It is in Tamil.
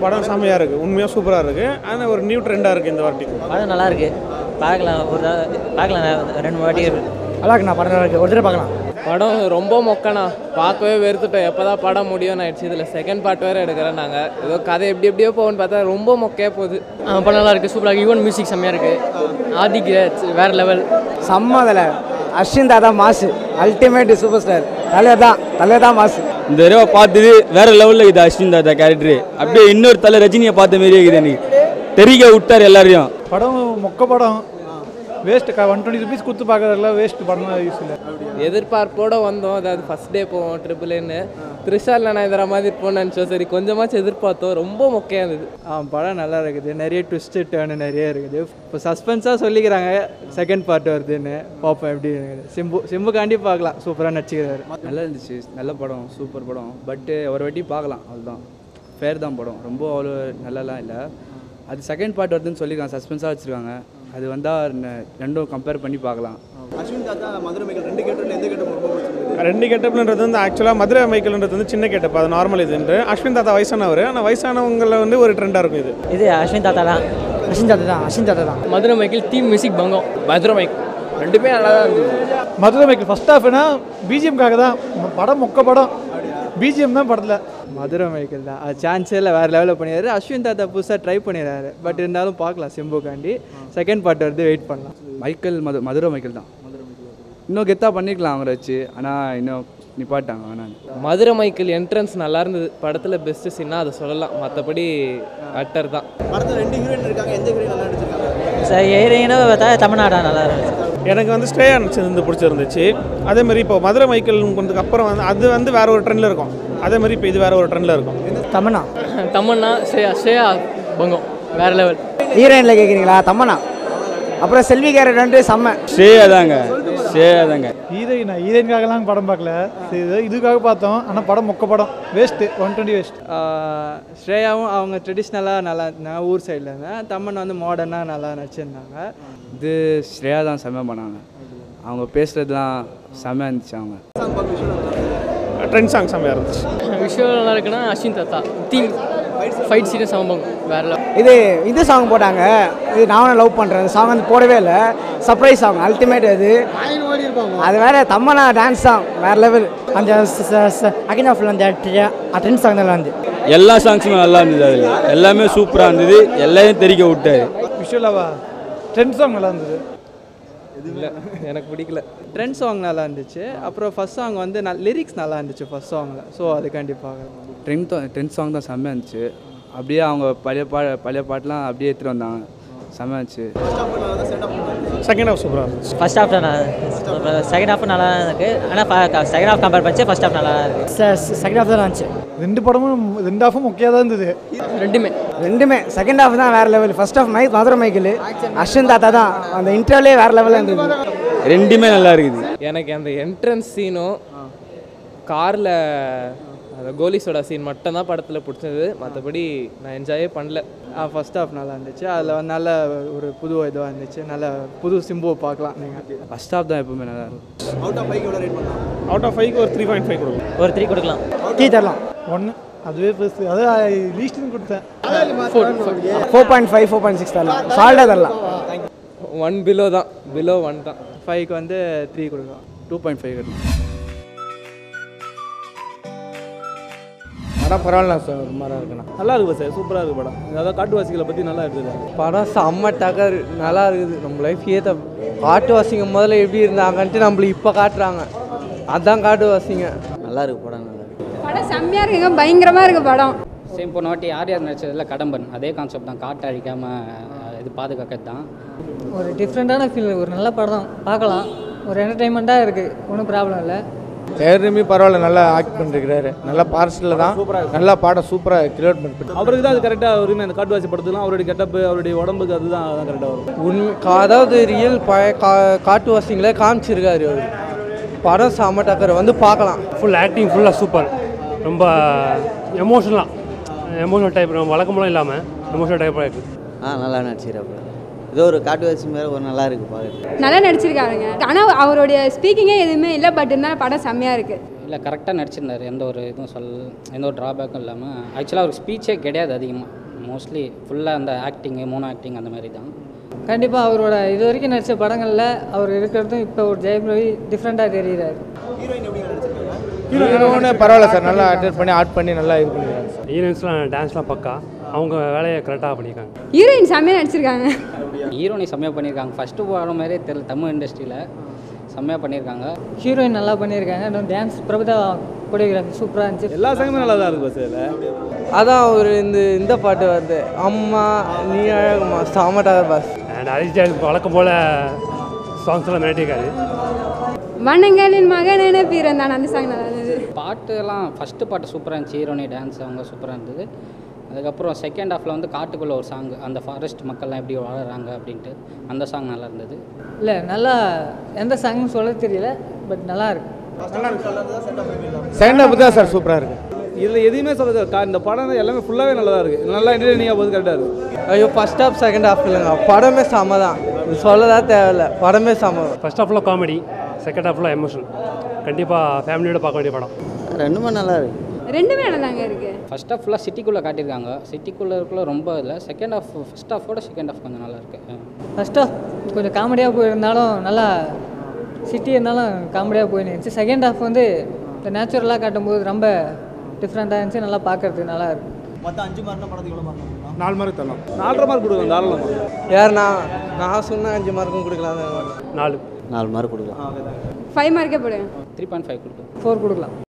படம் செம்மையாக இருக்குது உண்மையாக சூப்பராக இருக்குது ஆனால் ஒரு நியூ ட்ரெண்டாக இருக்குது இந்த வாட்டி படம் நல்லா இருக்கு பார்க்கலாம் ஒரு தடவை- பார்க்கலாம் ரெண்டு மூணு வாட்டி நல்லா இருக்குண்ணா படம் நல்லா இருக்கு ஒரு தடவை பார்க்கலாம் படம் ரொம்ப மொக்கண்ணா பார்க்கவே வெறுத்துட்டோம் எப்போ தான் படம் முடியும்னு ஆயிடுச்சு இதில் செகண்ட் பார்ட் வேறு எடுக்கிறேன் நாங்கள் ஏதோ கதை எப்படி எப்படியோ போகும்னு பார்த்தா ரொம்ப மொக்கையாக போகுது படம் நல்லா இருக்கு சூப்பராக இருக்கு ஈவன் மியூசிக் செம்மையாக இருக்கு ஆதிக் வேற லெவல் செம்ம அதில் அஸ்வின் தாதா மாசு அல்டிமேட் சூப்பர் ஸ்டார் தலைவர் தான் தலைவர் தான் மாசு இந்த தடவை பார்த்தது வேற லெவலில் இருக்குது அஸ்வின் தாத்தா கேரக்டர் அப்படியே இன்னொரு தலை ரஜினியை பார்த்த மாதிரியே இருக்குது எனக்கு தெரிக்க விட்டார் எல்லாரையும் படம் மொக்க படம் வேஸ்ட் ஒன் டுவெண்ட்டி ருபீஸ் கொடுத்து பார்க்கறதுல வேஸ்ட் படம் யூஸ் இல்லை எதிர்பார்ப்போட வந்தோம் அதாவது ஃபஸ்ட் டே போவோம் ட்ரிபிள்னு த்ரிஷால் நான் இதர மாதிரி போன்னு நினச்சோம் சரி கொஞ்சமாச்சும் எதிர்பார்த்தோம் ரொம்ப மொக்கையாக இருந்தது ஆ படம் நல்லா இருக்குது நிறைய ட்விஸ்ட்டு டேர்னு நிறைய இருக்குது இப்போ சஸ்பென்ஸாக சொல்லிக்கிறாங்க செகண்ட் பார்ட் வருதுன்னு பார்ப்போம் எப்படி இருக்குது சிம்பு சிம்புக்காண்டி பார்க்கலாம் சூப்பராக நடிச்சுக்கிறாரு நல்லா இருந்துச்சு நல்ல படம் சூப்பர் படம் பட்டு ஒரு வாட்டி பார்க்கலாம் அவ்வளோதான் ஃபேர் தான் படம் ரொம்ப அவ்வளோ நல்லாலாம் இல்லை அது செகண்ட் பார்ட் வருதுன்னு சொல்லியிருக்காங்க சஸ்பென்ஸாக வச்சுருக்காங்க அது வந்தால் ரெண்டும் கம்பேர் பண்ணி பார்க்கலாம் ரெண்டு கெட்டப்ன்றது வந்து ஆக்சுவலாக மதுரை மைக்கல்ன்றது வந்து சின்ன கெட்டப் அது நார்மல் இதுன்ட்டு அஸ்வின் தாத்தா வயசானவர் ஆனால் வயசானவங்களில் வந்து ஒரு ட்ரெண்டாக இருக்கும் இது இது அஸ்வின் தாத்தா தான் அஸ்வின் தாத்தா தான் அஸ்வின் தாத்தா தான் மதுரை மைக்கில் தீம் மியூசிக் பங்கம் மதுரை மைக் ரெண்டுமே நல்லா தான் இருந்தது மதுரை மைக்கு ஃபஸ்ட் ஹாஃப்னா பிஜிஎம்காக தான் படம் மொக்க படம் பிஜிஎம் தான் படத்தில் மதுரை மைக்கில் தான் அது சான்ஸே இல்லை வேறு லெவலில் பண்ணிடுறாரு அஸ்வின் தாத்தா புதுசாக ட்ரை பண்ணிடுறாரு பட் இருந்தாலும் பார்க்கலாம் சிம்புக்காண்டி செகண்ட் பார்ட் வருது வெயிட் பண்ணலாம் மைக்கேல் மது மதுரை மைக்கேல் தான் இன்னும் கெத்தாக பண்ணிக்கலாம் அவங்கள வச்சு ஆனால் இன்னும் நிப்பாட்டாங்க வேணாம் மதுரை மைக்கிள் என்ட்ரன்ஸ் நல்லா இருந்தது படத்தில் பெஸ்ட்டு சீனா அதை சொல்லலாம் மற்றபடி அட்டர் தான் சரி ஹீரோயினாக பார்த்தா தமிழ்நாடா நல்லா இருந்துச்சு எனக்கு வந்து ஸ்டே வந்து பிடிச்சிருந்துச்சு அதே மாதிரி இப்போ மதுரை மைக்கேல் கொண்டதுக்கு அப்புறம் வந்து அது வந்து வேற ஒரு ட்ரெண்டில் இருக்கும் அதே மாதிரி இப்போ இது வேற ஒரு ட்ரெண்டில் இருக்கும் தமன்னா தமன்னா ஸ்ரேயா ஸ்ரேயா பங்கம் வேற லெவல் ஹீரோயினில் கேட்குறீங்களா தம்மனா அப்புறம் செல்வி கேரட் வந்து செம்ம ஸ்ரேயா தாங்க ஸ்ரேயா தாங்க ஹீரோயினா ஹீரோயின்காகலாம் படம் பார்க்கல சரி இது இதுக்காக பார்த்தோம் ஆனால் படம் மொக்க படம் வேஸ்ட்டு ஒன் டுவெண்ட்டி வேஸ்ட் ஸ்ரேயாவும் அவங்க ட்ரெடிஷ்னலாக நல்லா நான் ஊர் சைடில் இருந்தேன் தம்மன் வந்து மாடர்னாக நல்லா நடிச்சிருந்தாங்க இது ஸ்ரேயா தான் செம்ம பண்ணாங்க அவங்க பேசுகிறதுலாம் செம்ம இருந்துச்சு அவங்க ட்ரெண்ட் சாங் செம்மையாக இருந்துச்சு விஷுவல் நல்லா இருக்குன்னா அஸ்வின் தாத்தா தீம் ஃபைட் சீரியஸ் சமபங்கம் வேற லெவல் இது இது சாங் போட்டாங்க இது நான் லவ் பண்ணுறேன் சாங் வந்து போடவே இல்லை சர்ப்ரைஸ் சாங் அல்டிமேட் அது அது வேற தம்மனா டான்ஸ் சாங் வேற லெவல் அந்த அகின் ஆஃப்ல அந்த ட்ரெண்ட் சாங் தான் வந்து எல்லா சாங்ஸுமே நல்லா இருந்தது அதில் எல்லாமே சூப்பராக இருந்தது எல்லாரையும் தெரிக்க விட்டாரு விஷுவலாவா ட்ரெண்ட் சாங் நல்லா இருந்தது இல்லை எனக்கு பிடிக்கல ட்ரெண்ட் சாங் நல்லா இருந்துச்சு அப்புறம் ஃபர்ஸ்ட் சாங் வந்து லிரிக்ஸ் நல்லா இருந்துச்சு ஃபர்ஸ்ட் சாங்கில் ஸோ அதுக்காண்டி பார்க்கலாம் ட்ரெண்ட் ட்ரெண்ட் சாங் தான் செம்ம இருந்துச்சு அப்படியே அவங்க பழைய பா பழைய பாட்டெலாம் அப்படியே எடுத்துகிட்டு வந்தாங்க செம்ம இருந்துச்சு செகண்ட் ஹாஃப் சூப்பராக இருந்துச்சு ஃபர்ஸ்ட் ஹாஃப் தான் செகண்ட் ஹாஃப் நல்லா தான் இருக்கு ஆனால் செகண்ட் ஹாஃப் கம்பேர் பண்ணி ஃபர்ஸ்ட் ஹாஃப் நல்லா இருக்கு செகண்ட் ஹாஃப் தான் இருந்துச்சு ரெண்டு படமும் ரெண்டு ஹாஃபும் முக்கியம் தான் இருந்தது ரெண்டுமே ரெண்டுமே செகண்ட் ஹாஃப் தான் வேற level first half Mike Madurai Michael Ashwin தாத்தா தான் அந்த இன்டர்வியூலே வேற லெவலில் இருந்தது ரெண்டுமே நல்லா இருக்குது எனக்கு அந்த என்ட்ரன்ஸ் சீனும் காரில் அந்த கோலி சோடா சீன் மட்டும் தான் படத்தில் பிடிச்சது மற்றபடி நான் என்ஜாயே பண்ணல ஃபர்ஸ்ட் ஹாஃப் நல்லா இருந்துச்சு அதில் வந்து நல்ல ஒரு புது இதுவாக இருந்துச்சு நல்ல புது சிம்புவை பார்க்கலாம் நீங்கள் ஃபஸ்ட் ஹாஃப் தான் எப்பவுமே நல்லா இருக்கும் அவுட் ஆஃப் ஃபைவ்க்கு ஒரு த்ரீ பாயிண்ட் ஃபைவ் கொடுக்கும் ஒரு த்ரீ கொடுக்கலாம் கீ தரலாம் ஒன்று அதுவே பெருசு அது லீஸ்ட்னு கொடுத்தேன் four point five four point six தரலாம் சால்டாக தரலாம் ஒன் பிலோ தான் பிலோ ஒன் தான் ஃபைவ்க்கு வந்து த்ரீ கொடுக்கலாம் டூ பாயிண்ட் ஃபைவ் கட்டணும் படம் பரவாயில்ல சார் சுமாராக இருக்குண்ணா நல்லா இருக்கு சார் சூப்பராக இருக்கு படம் அதாவது காட்டுவாசிகளை பற்றி நல்லா இருக்குது படம் செம்ம டகர் நல்லா இருக்குது நம்ம லைஃப் ஏற்ற காட்டுவாசிங்க முதல்ல எப்படி இருந்தாங்கன்ட்டு நம்மள இப்போ காட்டுறாங்க அதான் காட்டுவாசிங்க நல்லா இருக்கு படம் நல்லா இருக்கு படம் செம்மையாக இருக்குங்க பயங்கரமாக இருக்குது படம் சேம் போன வாட்டி யார் யார் நடிச்சதில் கடம்பன் அதே கான்செப்ட் தான் காட்டு அழிக்காமல் இது பாதுகாக்கிறது தான் ஒரு டிஃப்ரெண்ட்டான ஃபீல் ஒரு நல்ல படம் பார்க்கலாம் ஒரு என்டர்டைன்மெண்ட்டாக இருக்குது ஒன்றும் ப்ராப்ளம் இல்லை பேருமே பரவாயில்ல நல்லா ஆக்ட் பண்ணிருக்கிறாரு நல்லா பார்சலில் தான் நல்லா பாடம் சூப்பராக கிளியர் பண்ணி அவருக்கு தான் அது கரெக்டாக வருமே அந்த காட்டுவாசி படத்துலாம் அவருடைய கெட்டப்பு அவருடைய உடம்புக்கு அதுதான் அதான் கரெக்டாக வரும் உண்மை அதாவது ரியல் ப கா காட்டுவாசிங்களே காமிச்சிருக்காரு அவர் படம் செம்ம டக்கர் வந்து பார்க்கலாம் ஃபுல் ஆக்டிங் ஃபுல்லாக சூப்பர் ரொம்ப எமோஷனலாக எமோஷனல் டைப் நம்ம வழக்கமெல்லாம் இல்லாமல் எமோஷனல் டைப்பாக இருக்குது ஆ நல்லா நடிச்சிருக்காப்புல ஏதோ ஒரு காட்டு வச்சு மேலே ஒரு நல்லா இருக்கு பார்க்க நல்லா நடிச்சிருக்காருங்க ஆனால் அவருடைய ஸ்பீக்கிங்கே எதுவுமே இல்லை பட் இருந்தாலும் படம் செம்மையாக இருக்குது இல்லை கரெக்டாக நடிச்சிருந்தார் எந்த ஒரு இதுவும் சொல் எந்த ஒரு ட்ராபேக்கும் இல்லாமல் ஆக்சுவலாக அவருக்கு ஸ்பீச்சே கிடையாது அதிகமாக மோஸ்ட்லி ஃபுல்லாக அந்த ஆக்டிங்கு மோனோ ஆக்டிங் அந்த மாதிரி தான் கண்டிப்பாக அவரோட இது வரைக்கும் நடித்த படங்களில் அவர் இருக்கிறதும் இப்போ ஒரு ஜெயம் ரவி டிஃப்ரெண்ட்டாக தெரிகிறாரு ஹீரோனே பரவாயில்ல சார் நல்லா அட்டென்ட் பண்ணி ஆட் பண்ணி நல்லா இது பண்ணிருக்காங்க சார் ஹீரோயின்ஸ்லாம் டான்ஸ்லாம் பக்கா அவங்க வேலையை கரெக்டாக பண்ணியிருக்காங்க ஹீரோயின் செம்மையாக நடிச்சிருக்காங்க ஹீரோனி செம்மையாக பண்ணியிருக்காங்க ஃபஸ்ட்டு படம் மாதிரியே தெரியல தமிழ் இண்டஸ்ட்ரியில் செம்மையாக பண்ணியிருக்காங்க ஹீரோயின் நல்லா பண்ணியிருக்காங்க இன்னும் டான்ஸ் பிரபுதா கொரியோகிராஃபி சூப்பராக இருந்துச்சு எல்லா சாங்குமே நல்லா தான் இருக்கும் பஸ் அதான் ஒரு இந்த இந்த பாட்டு வருது அம்மா நீ அழகுமா சாமட்டாக பாஸ் அண்ட் அரிஜித் வழக்கம் போல் சாங்ஸ் எல்லாம் மிரட்டியிருக்காரு வண்ணங்களின் மகனென பிறந்தான் அந்த சாங் நல்லா இருந்தது பாட்டுலாம் ஃபஸ்ட்டு பாட்டு சூப்பராக இருந்துச்சு ஹீரோனி டான்ஸ் அவங்க சூப்பராக இருந்தது அதுக்கப்புறம் செகண்ட் ஹாஃபில் வந்து காட்டுக்குள்ளே ஒரு சாங் அந்த ஃபாரஸ்ட் மக்கள்லாம் எப்படி வாழறாங்க அப்படின்ட்டு அந்த சாங் நல்லா இருந்தது இல்லை நல்லா எந்த சாங்னு சொல்ல தெரியல பட் நல்லா இருக்கு செகண்ட் ஹாப் தான் சார் சூப்பராக இருக்கு இதில் எதுவுமே சொல்ல கா இந்த படம் எல்லாமே ஃபுல்லாகவே நல்லா தான் இருக்குது நல்லா என்டர்டெய்னிங்காக போது கரெக்டாக இருக்குது ஐயோ ஃபர்ஸ்ட் ஹாஃப் செகண்ட் ஹாஃப் இல்லைங்க படமே செம தான் இது சொல்லதான் தேவையில்ல படமே செம ஃபர்ஸ்ட் ஹாஃபில் காமெடி செகண்ட் ஹாஃபில் எமோஷன் கண்டிப்பாக ஃபேமிலியோட பார்க்க வேண்டிய படம் ரெண்டுமே நல்லா இருக்கு ரெண்டுமே நல்லாதாங்க இருக்குது ஃபர்ஸ்ட் ஹாஃப் ஃபுல்லாக சிட்டிக்குள்ளே காட்டியிருக்காங்க சிட்டிக்குள்ளே இருக்குள்ள ரொம்ப இல்லை செகண்ட் ஹாஃப் ஃபர்ஸ்ட் ஹாஃபோட செகண்ட் ஹாஃப் கொஞ்சம் நல்லா இருக்கு ஃபர்ஸ்ட் ஆஃப் கொஞ்சம் காமெடியாக போயிருந்தாலும் நல்லா சிட்டி இருந்தாலும் காமெடியாக போயிருந்துச்சு செகண்ட் ஹாஃப் வந்து இந்த நேச்சுரலாக காட்டும்போது ரொம்ப டிஃப்ரெண்ட்டாக இருந்துச்சு நல்லா பார்க்கறதுக்கு நல்லா இருக்கு மொத்தம் அஞ்சு மார்க்னா படத்துக்கு எவ்வளோ மார்க் நாலு மார்க் தரலாம் நாலரை மார்க் கொடுக்கலாம் தாராளமாக யார் நான் நான் சொன்ன அஞ்சு மார்க்கும் கொடுக்கலாம் நாலு நாலு மார்க் கொடுக்கலாம் ஃபைவ் மார்க்கே போடுங்க த்ரீ பாயிண்ட் ஃபைவ் கொடுக்கும் ஃபோர் கொடுக்கலாம்